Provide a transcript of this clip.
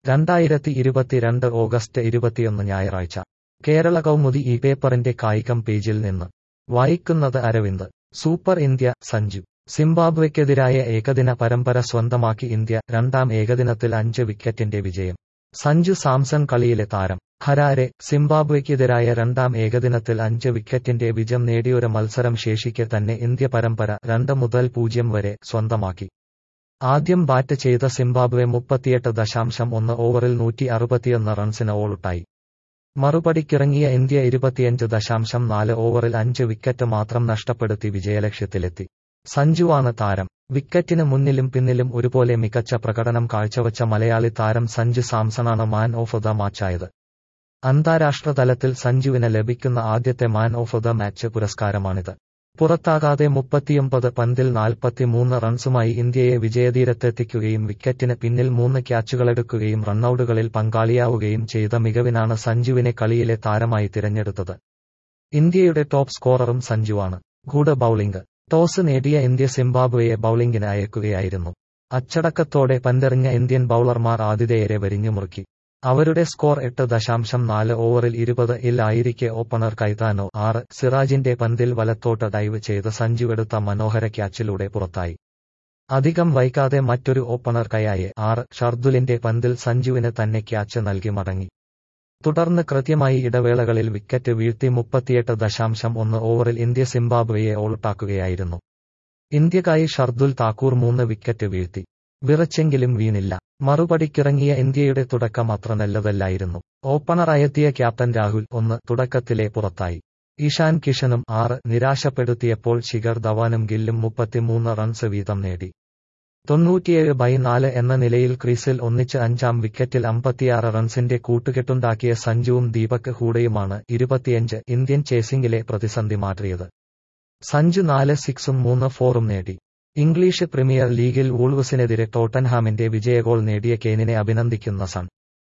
രണ്ടായിരത്തി ഇരുപത്തിരണ്ട് ഓഗസ്റ്റ് ഇരുപത്തിയൊന്ന് ഞായറാഴ്ച കേരള കൗമുദി ഈ പേപ്പറിന്റെ കായികം പേജിൽ നിന്ന് വായിക്കുന്നത് അരവിന്ദ് സൂപ്പർ ഇന്ത്യ സഞ്ജു സിംബാബ്വെക്കെതിരായ ഏകദിന പരമ്പര സ്വന്തമാക്കി ഇന്ത്യ രണ്ടാം ഏകദിനത്തിൽ അഞ്ച് വിക്കറ്റിന്റെ വിജയം സഞ്ജു സാംസൺ കളിയിലെ താരം ഹരാരെ സിംബാബ്വെക്കെതിരായ രണ്ടാം ഏകദിനത്തിൽ അഞ്ച് വിക്കറ്റിന്റെ വിജയം നേടിയൊരു മത്സരം ശേഷിക്കെ തന്നെ ഇന്ത്യ പരമ്പര രണ്ട് മുതൽ പൂജ്യം വരെ സ്വന്തമാക്കി ആദ്യം ബാറ്റ് ചെയ്ത സിംബാബ്വെ മുപ്പത്തിയെട്ട് ദശാംശം ഒന്ന് ഓവറിൽ നൂറ്റി അറുപത്തിയൊന്ന് റൺസിന് ഓളുട്ടായി മറുപടിക്കിറങ്ങിയ ഇന്ത്യ ഇരുപത്തിയഞ്ച് ദശാംശം നാല് ഓവറിൽ അഞ്ച് വിക്കറ്റ് മാത്രം നഷ്ടപ്പെടുത്തി വിജയലക്ഷ്യത്തിലെത്തി സഞ്ജുവാണ് താരം വിക്കറ്റിന് മുന്നിലും പിന്നിലും ഒരുപോലെ മികച്ച പ്രകടനം കാഴ്ചവച്ച മലയാളി താരം സഞ്ജു സാംസണാണ് മാൻ ഓഫ് ദ മാച്ചായത് അന്താരാഷ്ട്ര തലത്തിൽ സഞ്ജുവിന് ലഭിക്കുന്ന ആദ്യത്തെ മാൻ ഓഫ് ദ മാച്ച് പുരസ്കാരമാണിത് പുറത്താകാതെ മുപ്പത്തിയൊമ്പത് പന്തിൽ നാൽപ്പത്തിമൂന്ന് റൺസുമായി ഇന്ത്യയെ വിജയതീരത്തെത്തിക്കുകയും വിക്കറ്റിന് പിന്നിൽ മൂന്ന് ക്യാച്ചുകളെടുക്കുകയും റണ്ണൌട്ടുകളിൽ പങ്കാളിയാവുകയും ചെയ്ത മികവിനാണ് സഞ്ജുവിനെ കളിയിലെ താരമായി തിരഞ്ഞെടുത്തത് ഇന്ത്യയുടെ ടോപ്പ് സ്കോററും സഞ്ജുവാണ് ഗുഡ് ബൌളിംഗ് ടോസ് നേടിയ ഇന്ത്യ സിംബാബ്വെയെ ബൌളിംഗിന് അയക്കുകയായിരുന്നു അച്ചടക്കത്തോടെ പന്തെറിഞ്ഞ ഇന്ത്യൻ ബൌളർമാർ ആതിഥേയരെ വരിഞ്ഞുമുറുക്കി അവരുടെ സ്കോർ എട്ട് ദശാംശം നാല് ഓവറിൽ ഇരുപത് ഇൽ ആയിരിക്കെ ഓപ്പണർ കൈതാനോ ആറ് സിറാജിന്റെ പന്തിൽ വലത്തോട്ട് ഡൈവ് ചെയ്ത് സഞ്ജു എടുത്ത മനോഹര ക്യാച്ചിലൂടെ പുറത്തായി അധികം വൈകാതെ മറ്റൊരു ഓപ്പണർ കയായെ ആറ് ഷർദുലിന്റെ പന്തിൽ സഞ്ജുവിന് തന്നെ ക്യാച്ച് നൽകി മടങ്ങി തുടർന്ന് കൃത്യമായി ഇടവേളകളിൽ വിക്കറ്റ് വീഴ്ത്തി മുപ്പത്തിയെട്ട് ദശാംശം ഒന്ന് ഓവറിൽ ഇന്ത്യ സിംബാബ്വെയെ ഔട്ടാക്കുകയായിരുന്നു ഇന്ത്യക്കായി ഷർദുൽ താക്കൂർ മൂന്ന് വിക്കറ്റ് വീഴ്ത്തി വിറച്ചെങ്കിലും വീണില്ല മറുപടിക്കിറങ്ങിയ ഇന്ത്യയുടെ തുടക്കം അത്ര നല്ലതല്ലായിരുന്നു ഓപ്പണറായെത്തിയ ക്യാപ്റ്റൻ രാഹുൽ ഒന്ന് തുടക്കത്തിലെ പുറത്തായി ഇഷാൻ കിഷനും ആറ് നിരാശപ്പെടുത്തിയപ്പോൾ ശിഖർ ധവാനും ഗില്ലും മുപ്പത്തിമൂന്ന് റൺസ് വീതം നേടി തൊണ്ണൂറ്റിയേഴ് ബൈ നാല് എന്ന നിലയിൽ ക്രീസിൽ ഒന്നിച്ച് അഞ്ചാം വിക്കറ്റിൽ അമ്പത്തിയാറ് റൺസിന്റെ കൂട്ടുകെട്ടുണ്ടാക്കിയ സഞ്ജുവും ദീപക് ഹൂഡയുമാണ് ഇരുപത്തിയഞ്ച് ഇന്ത്യൻ ചേസിംഗിലെ പ്രതിസന്ധി മാറ്റിയത് സഞ്ജു നാല് സിക്സും മൂന്ന് ഫോറും നേടി ഇംഗ്ലീഷ് പ്രീമിയർ ലീഗിൽ വൂൾവസിനെതിരെ ടോട്ടൻഹാമിന്റെ വിജയഗോൾ നേടിയ കെയ്നിനെ അഭിനന്ദിക്കുന്ന സൺ